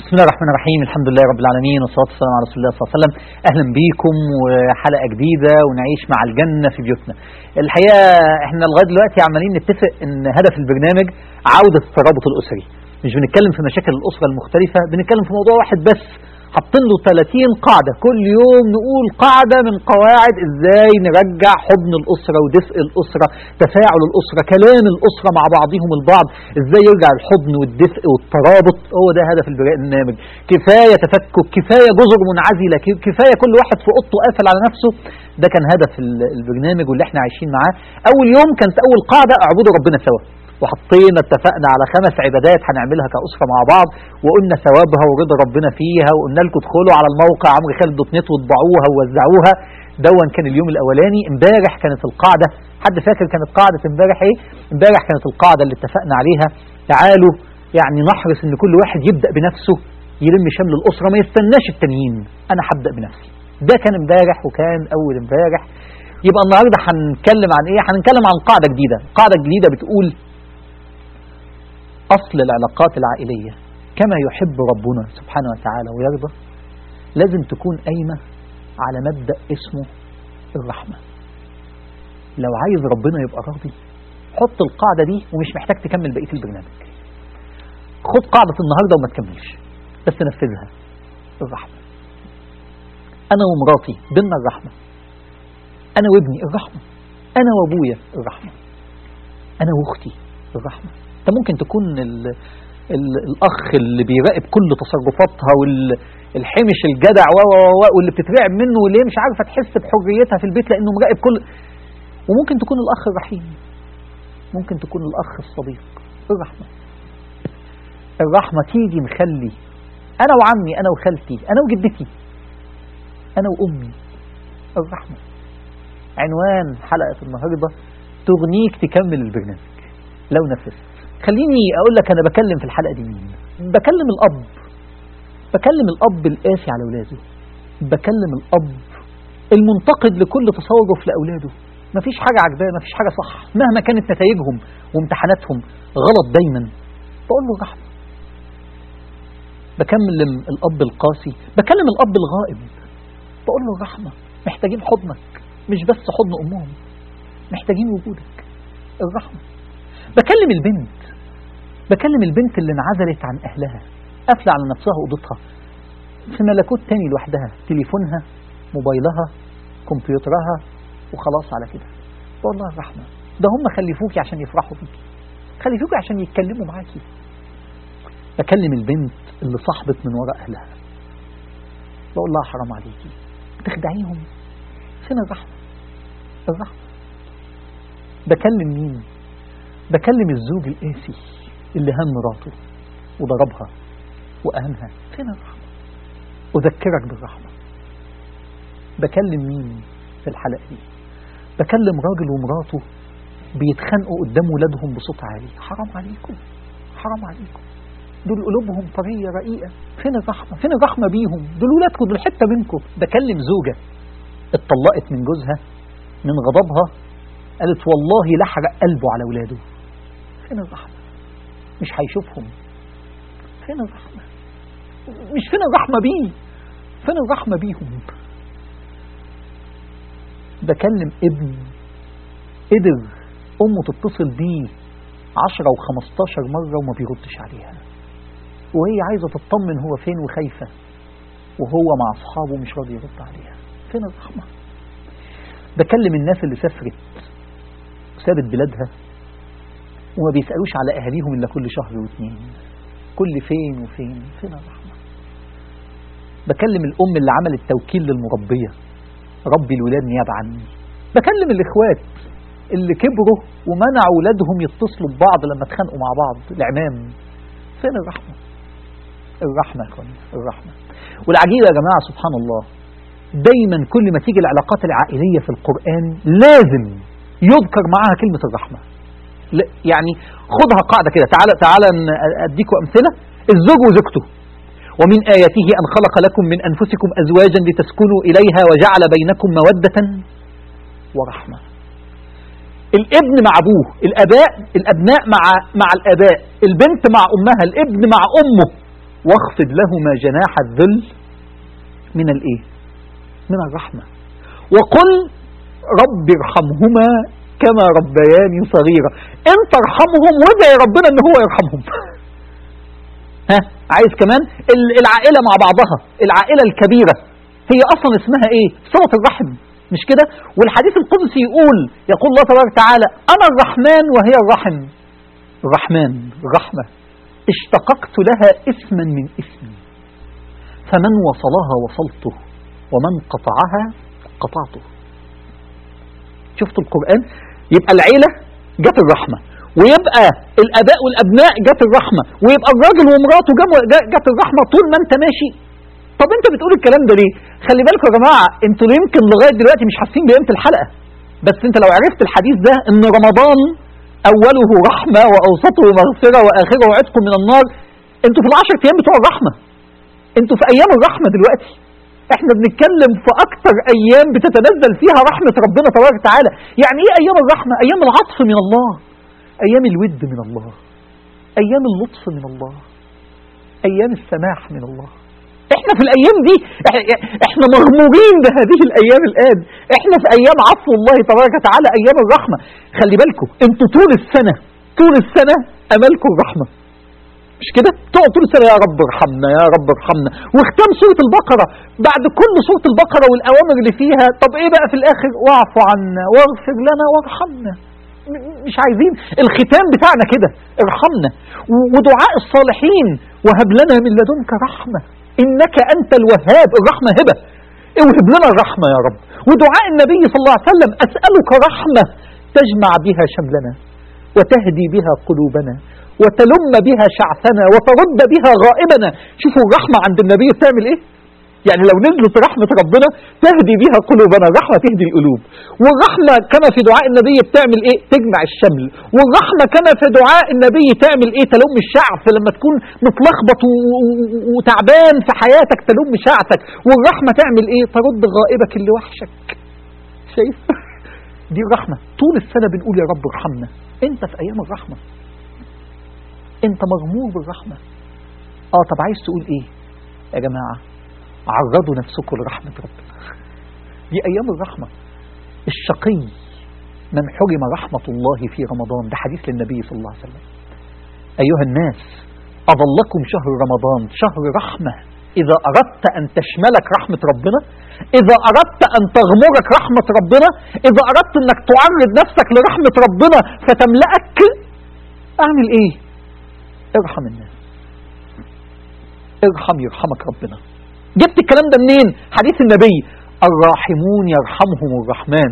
بسم الله الرحمن الرحيم الحمد لله رب العالمين والصلاة والسلام على رسول الله صلى الله عليه وسلم أهلا بيكم وحلقة جديدة ونعيش مع الجنة في بيوتنا الحقيقة احنا لغاية دلوقتي عمالين نتفق ان هدف البرنامج عودة الترابط الأسري مش بنتكلم في مشاكل الأسرة المختلفة بنتكلم في موضوع واحد بس حاطين له 30 قاعدة كل يوم نقول قاعدة من قواعد ازاي نرجع حضن الأسرة ودفء الأسرة تفاعل الأسرة كلام الأسرة مع بعضهم البعض ازاي يرجع الحضن والدفء والترابط هو ده هدف البرنامج كفاية تفكك كفاية جزر منعزلة كفاية كل واحد في أوضته قافل على نفسه ده كان هدف البرنامج واللي احنا عايشين معاه أول يوم كانت أول قاعدة اعبدوا ربنا سوا وحطينا اتفقنا على خمس عبادات هنعملها كأسرة مع بعض وقلنا ثوابها ورضا ربنا فيها وقلنا لكم ادخلوا على الموقع عمرو خالد دوت نت واطبعوها ووزعوها دون كان اليوم الاولاني امبارح كانت القاعده حد فاكر كانت قاعده امبارح ايه امبارح كانت القاعده اللي اتفقنا عليها تعالوا يعني نحرص ان كل واحد يبدا بنفسه يلم شمل الاسره ما يستناش التانيين انا هبدا بنفسي ده كان امبارح وكان اول امبارح يبقى النهارده هنتكلم عن ايه هنتكلم عن قاعده جديده قاعده جديده بتقول أصل العلاقات العائلية كما يحب ربنا سبحانه وتعالى ويرضى لازم تكون قايمة على مبدأ اسمه الرحمة لو عايز ربنا يبقى راضي حط القاعدة دي ومش محتاج تكمل بقية البرنامج خد قاعدة النهاردة وما تكملش بس نفذها الرحمة أنا ومراتي بينا الرحمة أنا وابني الرحمة أنا وأبويا الرحمة أنا وأختي الرحمة انت ممكن تكون ال ال الاخ اللي بيراقب كل تصرفاتها والحمش الجدع و واللي بتترعب منه واللي مش عارفه تحس بحريتها في البيت لانه مراقب كل وممكن تكون الاخ الرحيم ممكن تكون الاخ الصديق الرحمه الرحمه تيجي مخلي انا وعمي انا وخالتي انا وجدتي انا وامي الرحمه عنوان حلقه النهارده تغنيك تكمل البرنامج لو نفذت خليني اقول لك انا بكلم في الحلقه دي مين بكلم الاب بكلم الاب القاسي على اولاده بكلم الاب المنتقد لكل تصرف لاولاده مفيش حاجه عجباه مفيش حاجه صح مهما كانت نتائجهم وامتحاناتهم غلط دايما بقول له رحمه بكلم الاب القاسي بكلم الاب الغائب بقول له الرحمه محتاجين حضنك مش بس حضن امهم محتاجين وجودك الرحمه بكلم البنت بكلم البنت اللي انعزلت عن أهلها قافلة على نفسها أوضتها في ملكوت تاني لوحدها تليفونها موبايلها كمبيوترها وخلاص على كده بقول لها الرحمة ده هم خلفوكي عشان يفرحوا بيكي خلفوكي عشان يتكلموا معاكي بكلم البنت اللي صاحبت من وراء أهلها بقول لها حرام عليكي تخدعيهم فين الرحمة الرحمة بكلم مين بكلم الزوج القاسي اللي هم مراته وضربها وأهانها فين الرحمة أذكرك بالرحمة بكلم مين في الحلقة دي بكلم راجل ومراته بيتخانقوا قدام ولادهم بصوت عالي حرام عليكم حرام عليكم دول قلوبهم طرية رقيقة فين الرحمة فين الرحمة بيهم دول ولادكم دول حتة منكم بكلم زوجة اتطلقت من جوزها من غضبها قالت والله لحرق قلبه على ولاده فين الرحمة مش هيشوفهم فين الرحمة مش فين الرحمة بيه فين الرحمة بيهم بكلم ابن قدر أمه تتصل بيه عشرة وخمستاشر مرة وما بيردش عليها وهي عايزة تطمن هو فين وخايفة وهو مع أصحابه مش راضي يرد عليها فين الرحمة بكلم الناس اللي سافرت وسابت بلادها وما بيسألوش على أهاليهم إلا كل شهر واثنين كل فين وفين فين الرحمة بكلم الأم اللي عملت توكيل للمربية ربي الولاد نيابة عني بكلم الإخوات اللي كبروا ومنعوا ولادهم يتصلوا ببعض لما اتخانقوا مع بعض العمام فين الرحمة الرحمة يا اخواني الرحمة والعجيبة يا جماعة سبحان الله دايما كل ما تيجي العلاقات العائلية في القرآن لازم يذكر معاها كلمة الرحمة يعني خدها قاعدة كده تعالى تعالى أديكم أمثلة الزوج وزوجته ومن آياته أن خلق لكم من أنفسكم أزواجا لتسكنوا إليها وجعل بينكم مودة ورحمة الابن مع أبوه الأباء الأبناء مع مع الآباء البنت مع أمها الابن مع أمه واخفض لهما جناح الذل من الايه من الرحمة وقل رب ارحمهما كما ربياني صغيرة انت ارحمهم وادعي ربنا ان هو يرحمهم ها عايز كمان ال- العائلة مع بعضها العائلة الكبيرة هي اصلا اسمها ايه صلة الرحم مش كده والحديث القدسي يقول يقول الله تبارك وتعالى انا الرحمن وهي الرحم الرحمن الرحمة اشتققت لها اسما من اسمي فمن وصلها وصلته ومن قطعها قطعته شفت القرآن يبقى العيلة جت الرحمة ويبقى الآباء والأبناء جت الرحمة ويبقى الراجل ومراته جم- ج- جت الرحمة طول ما أنت ماشي طب أنت بتقول الكلام ده ليه؟ خلي بالكم يا جماعة أنتوا يمكن لغاية دلوقتي مش حاسين بقيمة الحلقة بس أنت لو عرفت الحديث ده إن رمضان أوله رحمة وأوسطه مغفرة وآخره عتق من النار أنتوا في العشر أيام بتوع الرحمة أنتوا في أيام الرحمة دلوقتي احنا بنتكلم في اكتر ايام بتتنزل فيها رحمة ربنا تبارك وتعالى يعني ايه ايام الرحمة ايام العطف من الله ايام الود من الله ايام اللطف من الله ايام السماح من الله احنا في الايام دي احنا- احنا مغمورين بهذه الايام الان احنا في ايام عفو الله تبارك وتعالى ايام الرحمة خلي بالكم انتوا طول السنة طول السنة املكم الرحمة مش كده تقعد طول السنه يا رب ارحمنا يا رب ارحمنا واختام سوره البقره بعد كل سوره البقره والاوامر اللي فيها طب ايه بقى في الاخر واعف عنا واغفر لنا وارحمنا م- مش عايزين الختام بتاعنا كده ارحمنا و- ودعاء الصالحين وهب لنا من لدنك رحمه انك انت الوهاب الرحمه هبه اوهب لنا الرحمه يا رب ودعاء النبي صلى الله عليه وسلم اسالك رحمه تجمع بها شملنا وتهدي بها قلوبنا وتلم بها شعثنا وترد بها غائبنا شوفوا الرحمة عند النبي بتعمل ايه يعني لو نزلت رحمة ربنا تهدي بها قلوبنا الرحمة تهدي القلوب والرحمة كما في دعاء النبي بتعمل ايه تجمع الشمل والرحمة كما في دعاء النبي تعمل ايه تلم الشعث لما تكون متلخبط و- و- وتعبان في حياتك تلم شعثك والرحمة تعمل ايه ترد غائبك اللي وحشك شايف دي الرحمة طول السنة بنقول يا رب ارحمنا انت في ايام الرحمة انت مغمور بالرحمة اه طب عايز تقول ايه يا جماعة عرضوا نفسكم لرحمة ربنا دي ايام الرحمة الشقي من حرم رحمة الله في رمضان ده حديث للنبي صلى الله عليه وسلم ايها الناس اظلكم شهر رمضان شهر رحمة اذا اردت ان تشملك رحمة ربنا اذا اردت ان تغمرك رحمة ربنا اذا اردت انك تعرض نفسك لرحمة ربنا فتملأك اعمل ايه ارحم الناس ارحم يرحمك ربنا جبت الكلام ده منين حديث النبي الراحمون يرحمهم الرحمن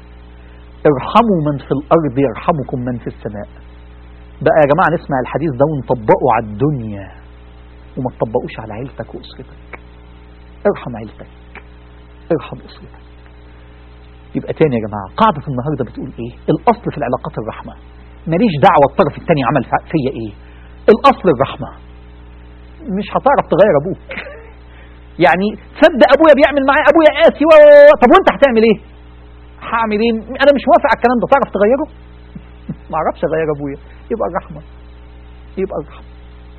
ارحموا من في الارض يرحمكم من في السماء بقى يا جماعة نسمع الحديث ده ونطبقه على الدنيا وما تطبقوش على عيلتك واسرتك ارحم عيلتك ارحم اسرتك يبقى تاني يا جماعة قاعدة النهاردة بتقول ايه الاصل في العلاقات الرحمة ماليش دعوة الطرف التاني عمل فيا ايه الاصل الرحمة مش هتعرف تغير ابوك يعني تصدق ابويا بيعمل معايا ابويا قاسي و... و- و- طب وانت هتعمل ايه هعمل ايه انا مش موافق على الكلام ده تعرف تغيره ما اعرفش اغير ابويا يبقى الرحمة يبقى الرحمة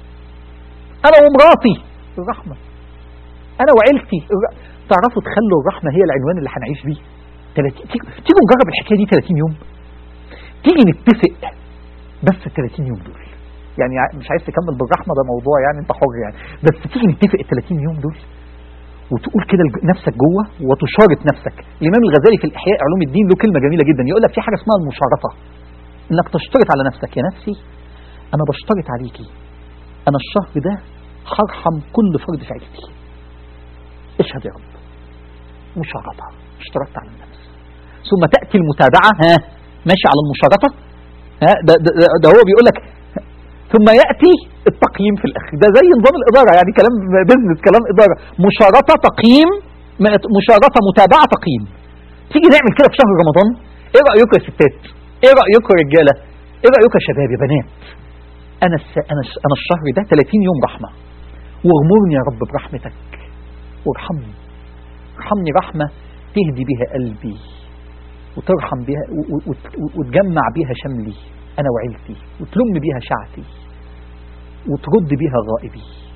انا ومراتي الرحمة انا وعيلتي الر... تعرفوا تخلوا الرحمة هي العنوان اللي هنعيش بيه 30 تيجوا تيجوا نجرب الحكاية دي 30 يوم تيجي نتفق بس ال 30 يوم دول يعني ع- مش عايز تكمل بالرحمه ده موضوع يعني انت حر يعني بس تيجي نتفق ال 30 يوم دول وتقول كده لج- نفسك جوه وتشارط نفسك الامام الغزالي في الاحياء علوم الدين له كلمه جميله جدا يقول لك في حاجه اسمها المشارطه انك تشترط على نفسك يا نفسي انا بشترط عليكي انا الشهر ده هرحم كل فرد في عيلتي اشهد يا رب مشارطه اشترطت على النفس ثم تاتي المتابعه ها ماشي على المشارطه ها ده, ده, ده, ده هو بيقول لك ثم ياتي التقييم في الاخر ده زي نظام الاداره يعني كلام بزنس كلام اداره مشارطه تقييم م- مشارطه متابعه تقييم تيجي نعمل كده في شهر رمضان ايه رايكم يا ستات ايه رايكم يا رجاله ايه رايكم يا شباب يا بنات انا الس... انا الس... انا الشهر ده 30 يوم رحمه واغمرني يا رب برحمتك وارحمني ارحمني رحمه تهدي بها قلبي وترحم بها و- و- وت- وتجمع بها شملي أنا وعيلتي وتلم بها شعتي وترد بها غائبي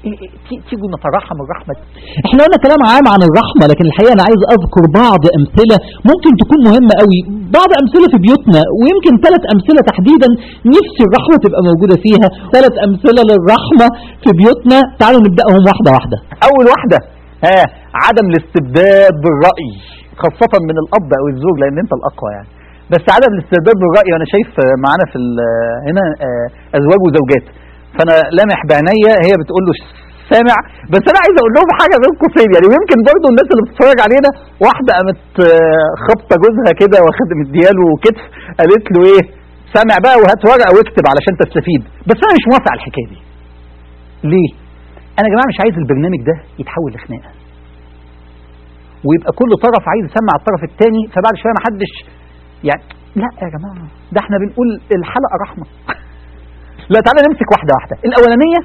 إيه إيه تي- تيجوا نتراحم الرحمة احنا قلنا كلام عام عن الرحمة لكن الحقيقة انا عايز اذكر بعض امثلة ممكن تكون مهمة قوي بعض امثلة في بيوتنا ويمكن ثلاث امثلة تحديدا نفسي الرحمة تبقى موجودة فيها ثلاث امثلة للرحمة في بيوتنا تعالوا نبدأهم واحدة واحدة أول واحدة ها عدم الاستبداد بالرأي خاصة من الأب أو الزوج لأن أنت الأقوى يعني بس عدم الاستبداد بالرأي أنا شايف آه، معانا في ال- هنا آه، أزواج وزوجات فأنا لامح بعينيا هي بتقول له سامع بس أنا عايز أقول لهم حاجة بين قوسين يعني ويمكن برضه الناس اللي بتتفرج علينا واحدة قامت آه، خبطة جوزها كده واخد مدياله كتف قالت له إيه سامع بقى وهات ورقة واكتب علشان تستفيد بس أنا مش موافق على الحكاية دي ليه؟ انا يا جماعه مش عايز البرنامج ده يتحول لخناقه ويبقى كل طرف عايز يسمع الطرف الثاني فبعد شويه ما حدش يعني لا يا جماعه ده احنا بنقول الحلقه رحمه لا تعالى نمسك واحده واحده الاولانيه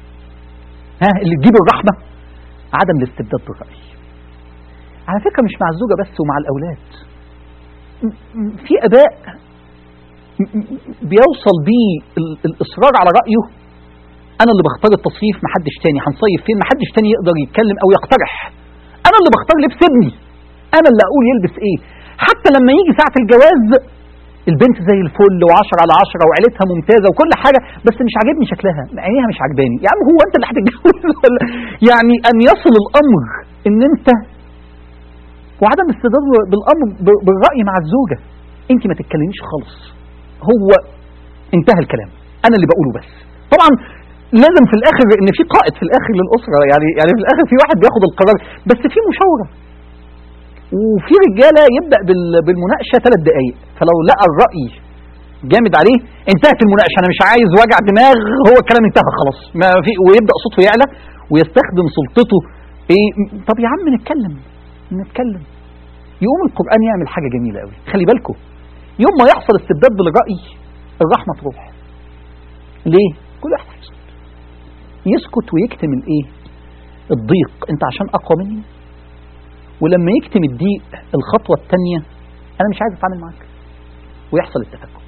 ها اللي تجيب الرحمه عدم الاستبداد بالراي على فكره مش مع الزوجه بس ومع الاولاد م- م- في اباء م- م- بيوصل بيه ال- الاصرار على رايه انا اللي بختار التصيف محدش تاني هنصيف فين محدش تاني يقدر يتكلم او يقترح انا اللي بختار لبس ابني انا اللي اقول يلبس ايه حتى لما يجي ساعة الجواز البنت زي الفل وعشرة على عشرة وعيلتها ممتازة وكل حاجة بس مش عاجبني شكلها عينيها مش عجباني يا عم هو انت اللي هتتجوز ولا يعني ان يصل الامر ان انت وعدم استدلال بالامر ب- بالرأي مع الزوجة انت ما تتكلميش خالص هو انتهى الكلام انا اللي بقوله بس طبعا لازم في الاخر ان في قائد في الاخر للاسره يعني يعني في الاخر في واحد بياخد القرار بس في مشاوره وفي رجاله يبدا بال- بالمناقشه ثلاث دقائق فلو لقى الراي جامد عليه انتهت المناقشه انا مش عايز وجع دماغ هو الكلام انتهى خلاص ما في ويبدا صوته يعلى ويستخدم سلطته ايه طب يا عم نتكلم نتكلم يقوم القران يعمل حاجه جميله قوي خلي بالكم يوم ما يحصل استبداد بالراي الرحمه تروح ليه كل واحد هيسكت يسكت ويكتم الايه الضيق انت عشان اقوى مني ولما يكتم الضيق الخطوه الثانيه انا مش عايز اتعامل معاك ويحصل التفكك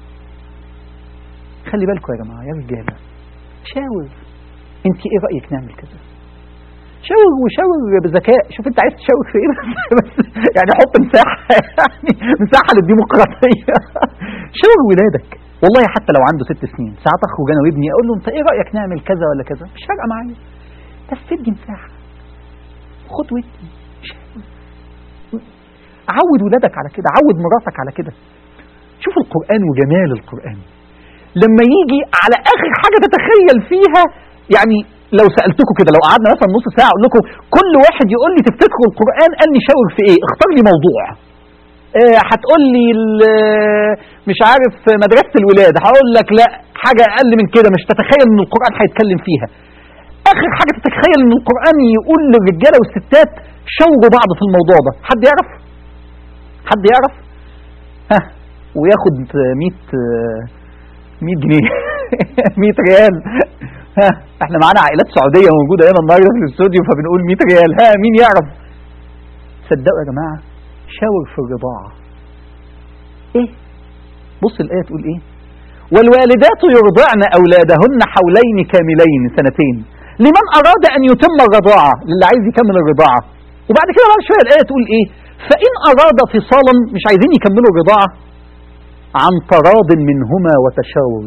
خلي بالكم يا جماعه يا رجاله شاور انت ايه رايك نعمل كذا شاور وشاور بذكاء شوف انت عايز تشاور في ايه بس يعني حط مساحه يعني مساحه للديمقراطيه شاور ولادك والله حتى لو عنده ست سنين ساعات اخرج انا وابني اقول له انت ايه رايك نعمل كذا ولا كذا مش فارقه معايا بس ادي مساحه خد ودي شاور. عود ولادك على كده عود مراتك على كده شوف القران وجمال القران لما يجي على اخر حاجه تتخيل فيها يعني لو سالتكم كده لو قعدنا مثلا نص ساعه اقول لكم كل واحد يقول لي تفتكروا القران قال لي شاور في ايه اختار لي موضوع آه، هتقول لي ال- مش عارف مدرسه الولاد هقول لك لا حاجه اقل من كده مش تتخيل ان القران هيتكلم فيها اخر حاجه تتخيل ان القران يقول للرجاله والستات شاوروا بعض في الموضوع ده حد يعرف حد يعرف ها وياخد 100 آه، 100 جنيه 100 ريال ها احنا معانا عائلات سعوديه موجوده هنا النهارده في الاستوديو فبنقول 100 ريال ها مين يعرف صدقوا يا جماعه شاور في الرضاعه ايه بص الايه تقول ايه والوالدات يرضعن اولادهن حولين كاملين سنتين لمن اراد ان يتم الرضاعه للي عايز يكمل الرضاعه وبعد كده بعد شويه الايه تقول ايه فان اراد فصالا مش عايزين يكملوا الرضاعه عن تراض منهما وتشاور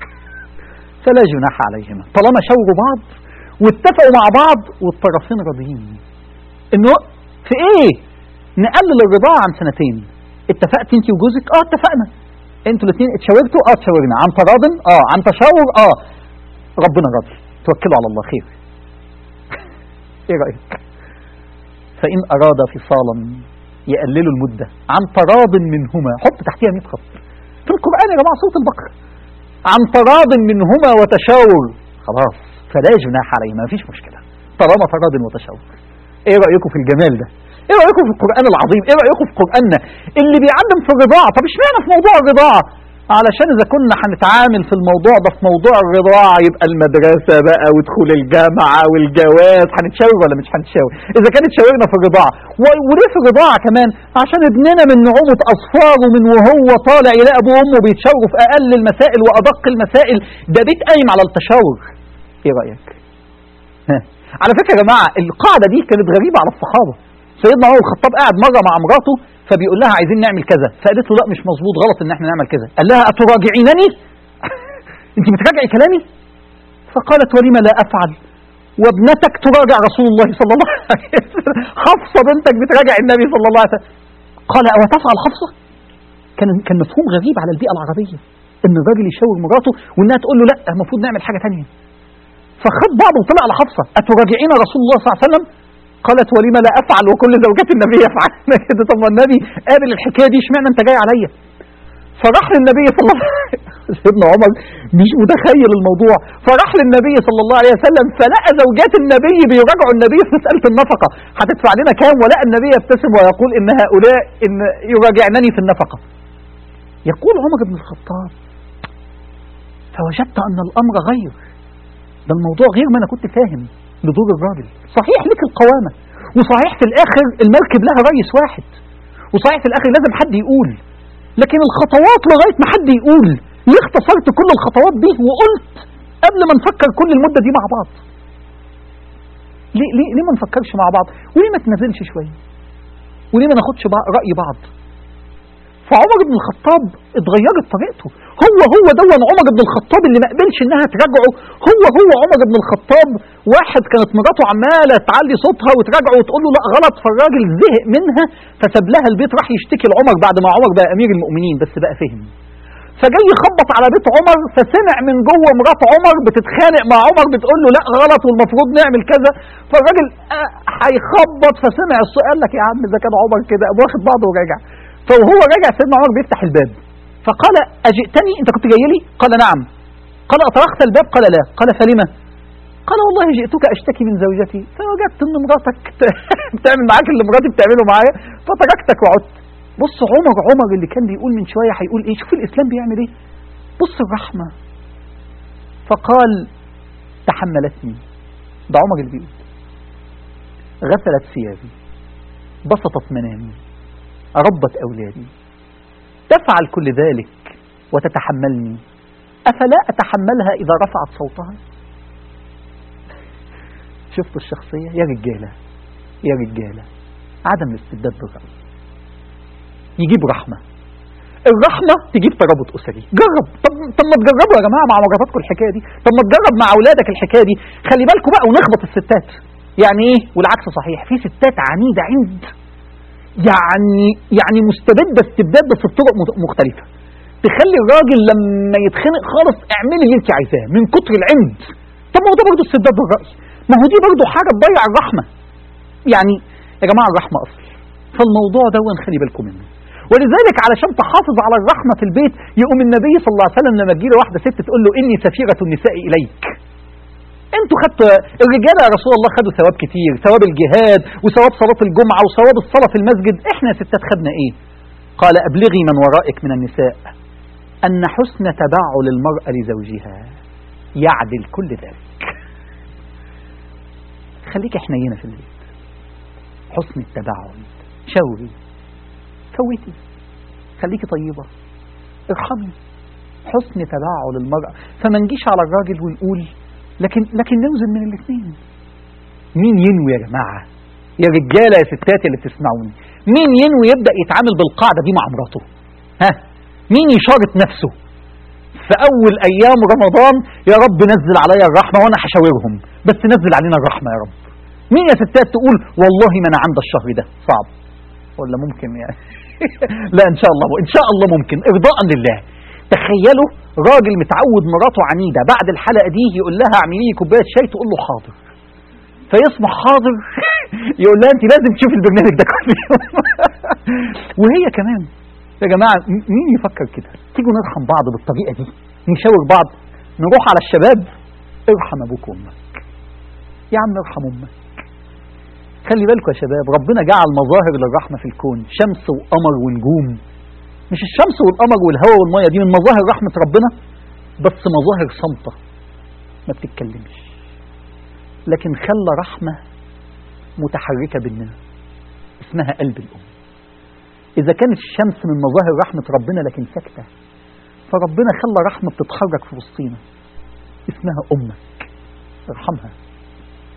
فلا جناح عليهما طالما شاوروا بعض واتفقوا مع بعض والطرفين راضيين انه في ايه نقلل الرضاعة عن سنتين اتفقت انت وجوزك اه اتفقنا انتوا الاثنين اتشاورتوا اه اتشاورنا عن تراض اه عن تشاور اه ربنا راضي توكلوا على الله خير ايه رأيك فإن أراد فصالا يقللوا المدة عن تراض منهما حط تحتها 100 خط في القرآن يا جماعة صوت البقرة عن تراض منهما وتشاور خلاص فلا جناح عليهما مفيش مشكلة طالما تراض وتشاور ايه رأيكم في الجمال ده ايه رأيكم في القرآن العظيم ايه رأيكم في قرآننا اللي بيعلم في الرضاعة طب اشمعنى في موضوع الرضاعة علشان اذا كنا هنتعامل في الموضوع ده في موضوع الرضاعة يبقى المدرسة بقى ودخول الجامعة والجواز هنتشاور ولا مش هنتشاور اذا كانت شاورنا في الرضاعة و- وليه في الرضاعة كمان عشان ابننا من نعومة اصفاره من وهو طالع يلاقي ابوه وامه بيتشاوروا في اقل المسائل وادق المسائل ده بيت قايم على التشاور ايه رأيك على فكره يا جماعه القاعده دي كانت غريبه على الصحابه سيدنا عمر الخطاب قاعد مره مع مراته فبيقول لها عايزين نعمل كذا فقالت له لا مش مظبوط غلط ان احنا نعمل كذا قال لها اتراجعينني انت بتراجعي كلامي فقالت ولم لا افعل وابنتك تراجع رسول الله صلى الله عليه وسلم حفصه بنتك بتراجع النبي صلى الله عليه وسلم قال او تفعل حفصه كان كان مفهوم غريب على البيئه العربيه ان الراجل يشاور مراته وانها تقول له لا المفروض نعمل حاجه ثانيه فخد بعضه وطلع على حفصه اتراجعين رسول الله صلى الله عليه وسلم قالت ولم لا افعل وكل زوجات النبي يفعلن كده طب ما النبي قابل الحكايه دي اشمعنى انت جاي عليا فراح للنبي صلى الله عليه وسلم سيدنا عمر مش متخيل الموضوع فراح للنبي صلى الله عليه وسلم فلقى زوجات النبي بيراجعوا النبي في مساله النفقه هتدفع لنا كام ولقى النبي يبتسم ويقول ان هؤلاء ان يراجعنني في النفقه يقول عمر بن الخطاب فوجدت ان الامر غير ده الموضوع غير ما انا كنت فاهم لدور الراجل صحيح لك القوامه وصحيح في الاخر المركب لها رئيس واحد وصحيح في الاخر لازم حد يقول لكن الخطوات لغايه ما حد يقول ليه اختصرت كل الخطوات دي وقلت قبل ما نفكر كل المده دي مع بعض ليه ليه ليه ما نفكرش مع بعض وليه ما تنزلش شويه وليه ما ناخدش بع- راي بعض فعمر بن الخطاب اتغيرت طريقته هو هو دون عمر بن الخطاب اللي ما قبلش انها تراجعه هو هو عمر بن الخطاب واحد كانت مراته عماله تعلي صوتها وتراجعه وتقول له لا غلط فالراجل زهق منها فساب لها البيت راح يشتكي لعمر بعد ما عمر بقى امير المؤمنين بس بقى فهم فجاي يخبط على بيت عمر فسمع من جوه مرات عمر بتتخانق مع عمر بتقول له لا غلط والمفروض نعمل كذا فالراجل آه، هيخبط فسمع الصوت قال لك يا عم اذا كان عمر كده قام واخد بعضه وراجع فوهو راجع سيدنا عمر بيفتح الباب فقال اجئتني انت كنت جاي لي قال نعم قال اطرقت الباب قال لا قال فلما قال والله جئتك اشتكي من زوجتي فوجدت ان مراتك بتعمل معاك اللي مراتي بتعمله معايا فتركتك وعدت بص عمر عمر اللي كان بيقول من شويه هيقول ايه شوف الاسلام بيعمل ايه بص الرحمه فقال تحملتني ده عمر اللي بيقول غسلت ثيابي بسطت منامي ربت أولادي تفعل كل ذلك وتتحملني أفلا أتحملها إذا رفعت صوتها شفتوا الشخصية يا رجالة يا رجالة عدم الاستبداد بالرأي يجيب رحمة الرحمة تجيب ترابط أسري جرب طب, طب ما تجربوا يا جماعة مع مراتاتكم الحكاية دي طب ما تجرب مع أولادك الحكاية دي خلي بالكم بقى ونخبط الستات يعني إيه والعكس صحيح في ستات عنيدة عند يعني يعني مستبدة استبداد بس بطرق مت- مختلفة تخلي الراجل لما يتخنق خالص اعملي اللي انت عايزاه من كتر العند طب ما هو ده برضه استبداد بالرأي ما هو دي برضه حاجة تضيع الرحمة يعني يا جماعة الرحمة أصل فالموضوع ده خلي بالكم منه ولذلك علشان تحافظ على الرحمة في البيت يقوم النبي صلى الله عليه وسلم لما تجيله واحدة ست تقول له إني سفيرة النساء إليك انتوا خدتوا الرجاله يا رسول الله خدوا ثواب كتير ثواب الجهاد وثواب صلاه الجمعه وثواب الصلاه في المسجد احنا يا ستات خدنا ايه قال ابلغي من ورائك من النساء ان حسن تبعل المراه لزوجها يعدل كل ذلك خليك حنينه في البيت حسن التبعل شاوري فوتي خليكي طيبه ارحمي حسن تبعل المرأة فما نجيش على الراجل ونقول لكن لكن نوزن من الاثنين مين ينوي يا جماعة يا رجالة يا ستات اللي بتسمعوني مين ينوي يبدأ يتعامل بالقاعدة دي مع مراته ها مين يشارط نفسه في أول أيام رمضان يا رب نزل عليا الرحمة وأنا هشاورهم بس نزل علينا الرحمة يا رب مين يا ستات تقول والله ما أنا عند الشهر ده صعب ولا ممكن يعني لا إن شاء الله إن شاء الله ممكن إرضاء لله تخيلوا راجل متعود مراته عنيدة بعد الحلقة دي يقول لها اعملي لي كوباية شاي تقول له حاضر فيصبح حاضر يقول لها انت لازم تشوفي البرنامج ده كل يوم وهي كمان يا جماعة م- مين يفكر كده تيجوا نرحم بعض بالطريقة دي نشاور بعض نروح على الشباب ارحم ابوك وامك يا عم ارحم امك خلي بالكم يا شباب ربنا جعل مظاهر للرحمة في الكون شمس وقمر ونجوم مش الشمس والقمر والهواء والمية دي من مظاهر رحمة ربنا بس مظاهر صامتة ما بتتكلمش لكن خلى رحمة متحركة بيننا اسمها قلب الأم إذا كانت الشمس من مظاهر رحمة ربنا لكن ساكتة فربنا خلى رحمة بتتحرك في وسطينا اسمها أمك ارحمها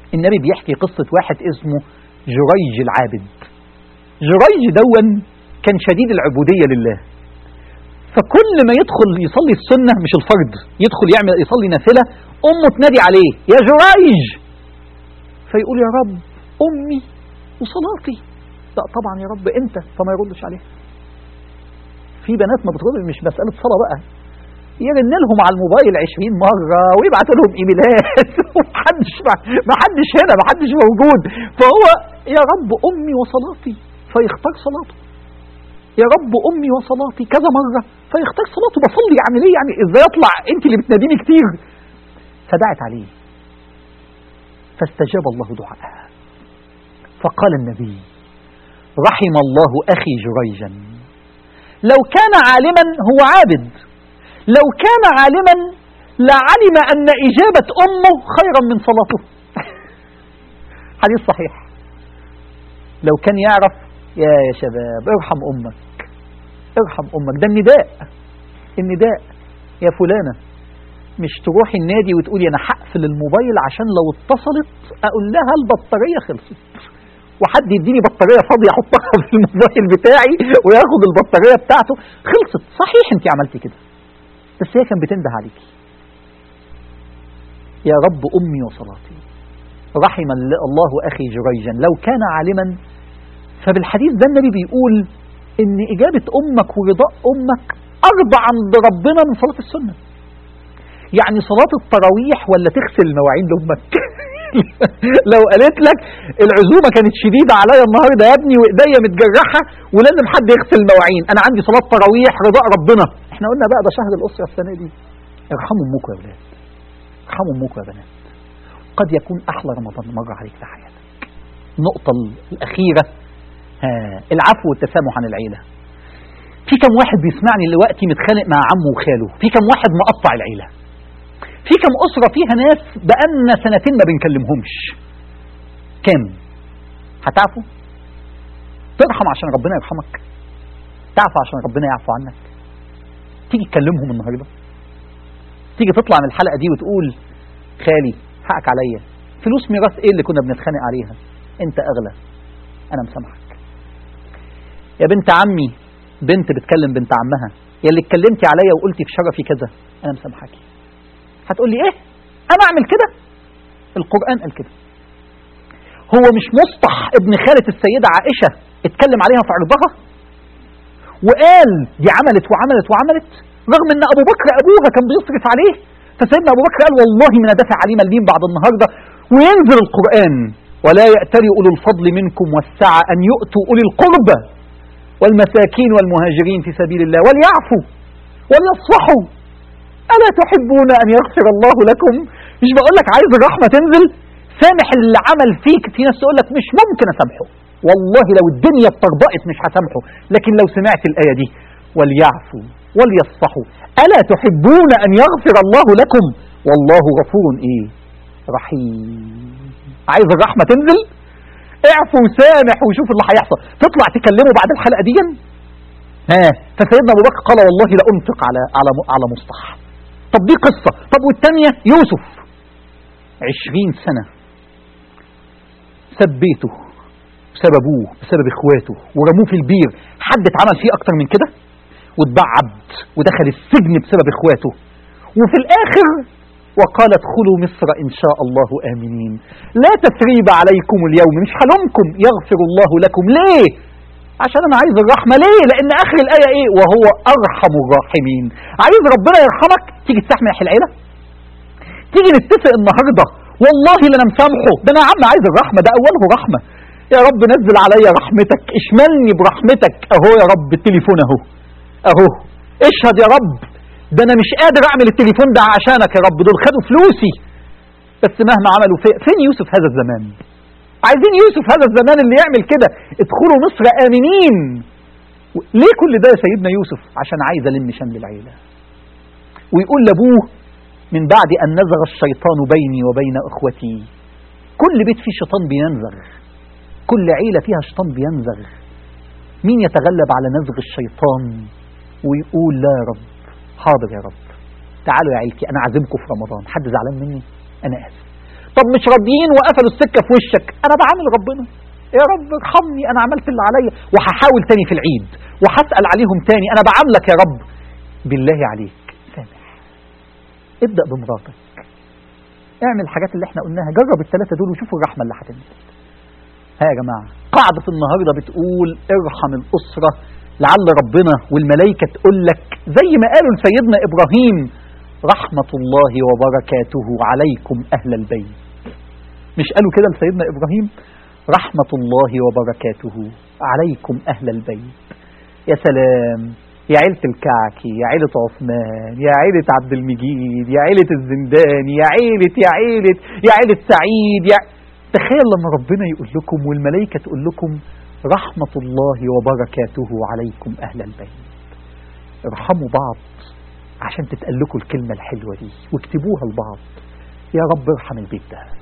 النبي بيحكي قصة واحد اسمه جريج العابد جريج دون كان شديد العبودية لله فكل ما يدخل يصلي السنة مش الفرض يدخل يعمل يصلي نافلة أمه تنادي عليه يا جريج فيقول يا رب أمي وصلاتي لا طبعا يا رب أنت فما يردش عليه في بنات ما بترد مش مسألة صلاة بقى يرن لهم على الموبايل 20 مرة ويبعتوا لهم ايميلات ومحدش محدش هنا محدش موجود فهو يا رب أمي وصلاتي فيختار صلاته يا رب أمي وصلاتي كذا مرة فيختار صلاته بصلي يعني ليه يعني ازاي اطلع انت اللي بتناديني كتير فدعت عليه فاستجاب الله دعاءها فقال النبي رحم الله أخي جريجا لو كان عالما هو عابد لو كان عالما لعلم أن إجابة أمه خيرا من صلاته حديث صحيح لو كان يعرف يا يا شباب ارحم أمك ارحم أمك ده النداء النداء يا فلانة مش تروحي النادي وتقولي أنا هقفل الموبايل عشان لو اتصلت أقول لها البطارية خلصت وحد يديني بطارية فاضية أحطها في الموبايل بتاعي وياخد البطارية بتاعته خلصت صحيح أنت عملتي كده بس هي كان بتنده عليكي يا رب أمي وصلاتي رحم الله أخي جريجا لو كان عالما فبالحديث ده النبي بيقول إن إجابة أمك ورضاء أمك أرضى عند ربنا من صلاة السنة يعني صلاة التراويح ولا تغسل المواعين لأمك لو قالت لك العزومة كانت شديدة عليا النهاردة يا ابني وإيديا متجرحة ولازم حد يغسل المواعين أنا عندي صلاة تراويح رضاء ربنا احنا قلنا بقى ده شهر الأسرة السنة دي ارحموا أمكم يا ولاد ارحموا أمكم يا بنات قد يكون أحلى رمضان مر عليك في حياتك النقطة الأخيرة ها العفو والتسامح عن العيلة في كم واحد بيسمعني دلوقتي متخانق مع عمه وخاله في كم واحد مقطع العيلة في كم أسرة فيها ناس بقالنا سنتين ما بنكلمهمش كام هتعفوا ترحم عشان ربنا يرحمك تعفو عشان ربنا يعفو عنك تيجي تكلمهم النهارده تيجي تطلع من الحلقة دي وتقول خالي حقك عليا فلوس ميراث ايه اللي كنا بنتخانق عليها انت اغلى انا مسامحك يا بنت عمي بنت بتكلم بنت عمها يا اللي اتكلمتي عليا وقلتي في شرفي كذا انا مسامحاكي هتقول لي ايه انا اعمل كده القرآن قال كده هو مش مصطح ابن خالة السيدة عائشة اتكلم عليها في عرضها وقال دي عملت وعملت وعملت رغم ان ابو بكر ابوها كان بيصرف عليه فسيدنا ابو بكر قال والله من ادافع عليه مليم بعد النهارده وينزل القرآن ولا يأتري أولو الفضل منكم والسعة أن يؤتوا أولي القربى والمساكين والمهاجرين في سبيل الله وليعفوا وليصفحوا ألا تحبون أن يغفر الله لكم مش بقول لك عايز الرحمة تنزل سامح اللي عمل فيك في ناس تقول لك مش ممكن أسامحه والله لو الدنيا اتطربقت مش هسامحه لكن لو سمعت الآية دي وليعفوا وليصفحوا ألا تحبون أن يغفر الله لكم والله غفور إيه رحيم عايز الرحمة تنزل اعفو وسامح وشوف اللي هيحصل تطلع تكلمه بعد الحلقة دي ها فسيدنا ابو بكر قال والله لا انفق على على على مصطح طب دي قصة طب والثانية يوسف عشرين سنة ساب بيته بسبب ابوه بسبب اخواته ورموه في البير حد اتعمل فيه اكتر من كده واتباع عبد ودخل السجن بسبب اخواته وفي الاخر وقال ادخلوا مصر إن شاء الله آمنين لا تثريب عليكم اليوم مش حلمكم يغفر الله لكم ليه عشان أنا عايز الرحمة ليه لأن آخر الآية إيه وهو أرحم الراحمين عايز ربنا يرحمك تيجي تستحمل العيلة تيجي نتفق النهاردة والله اللي أنا مسامحه ده أنا يا عم عايز الرحمة ده أوله رحمة يا رب نزل عليا رحمتك اشملني برحمتك أهو يا رب التليفون أهو أهو اشهد يا رب ده انا مش قادر اعمل التليفون ده عشانك يا رب دول خدوا فلوسي بس مهما عملوا في فين يوسف هذا الزمان عايزين يوسف هذا الزمان اللي يعمل كده ادخلوا مصر امنين ليه كل ده يا سيدنا يوسف عشان عايز الم شمل العيله ويقول لابوه من بعد ان نزغ الشيطان بيني وبين اخوتي كل بيت فيه شيطان بينزغ كل عيله فيها شيطان بينزغ مين يتغلب على نزغ الشيطان ويقول لا يا رب حاضر يا رب تعالوا يا عيلتي انا عازمكم في رمضان حد زعلان مني انا اسف طب مش راضيين وقفلوا السكة في وشك أنا بعامل ربنا يا رب ارحمني أنا عملت اللي عليا وهحاول تاني في العيد وهسأل عليهم تاني أنا بعاملك يا رب بالله عليك سامح ابدأ بمراتك اعمل الحاجات اللي احنا قلناها جرب الثلاثة دول وشوفوا الرحمة اللي هتنزل ها يا جماعة قاعدة النهاردة بتقول ارحم الأسرة لعل ربنا والملائكة تقول لك زي ما قالوا لسيدنا إبراهيم رحمة الله وبركاته عليكم أهل البيت مش قالوا كده لسيدنا إبراهيم رحمة الله وبركاته عليكم أهل البيت يا سلام يا عيلة الكعكي يا عيلة عثمان يا عيلة عبد المجيد يا عيلة الزنداني يا عيلة يا عيلة يا عيلة سعيد يا تخيل لما ربنا يقول لكم والملائكة تقول لكم رحمة الله وبركاته عليكم أهل البيت ارحموا بعض عشان تتقال لكم الكلمة الحلوة دي واكتبوها لبعض يا رب ارحم البيت ده